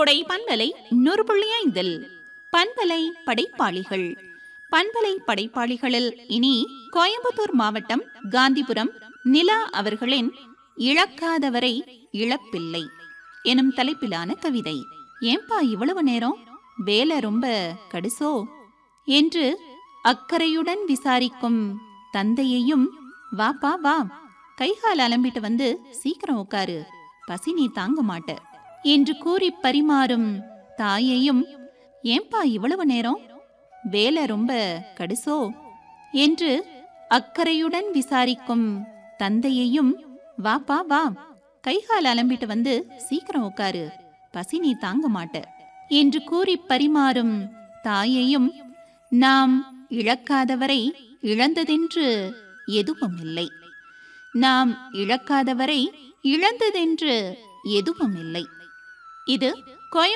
கோடை பண்பலை நூறு புள்ளி ஐந்தில் பண்பலை படைப்பாளிகள் பண்பலை படைப்பாளிகளில் இனி கோயம்புத்தூர் மாவட்டம் காந்திபுரம் நிலா அவர்களின் இழக்காதவரை இழப்பில்லை எனும் தலைப்பிலான கவிதை ஏன்பா இவ்வளவு நேரம் வேலை ரொம்ப கடுசோ என்று அக்கறையுடன் விசாரிக்கும் தந்தையையும் வாப்பா வா கைகால் அலம்பிட்டு வந்து சீக்கிரம் உட்காரு பசி நீ தாங்க மாட்ட என்று கூறி பரிமாறும் தாயையும் ஏன்பா இவ்வளவு நேரம் வேலை ரொம்ப கடுசோ என்று அக்கறையுடன் விசாரிக்கும் தந்தையையும் வாப்பா வா கைகால் அலம்பிட்டு வந்து சீக்கிரம் உட்காரு பசி நீ தாங்க மாட்ட என்று கூறி பரிமாறும் தாயையும் நாம் இழக்காதவரை இழந்ததென்று எதுவும் இல்லை நாம் இழக்காதவரை இழந்ததென்று எதுவும் இல்லை இது கோயம்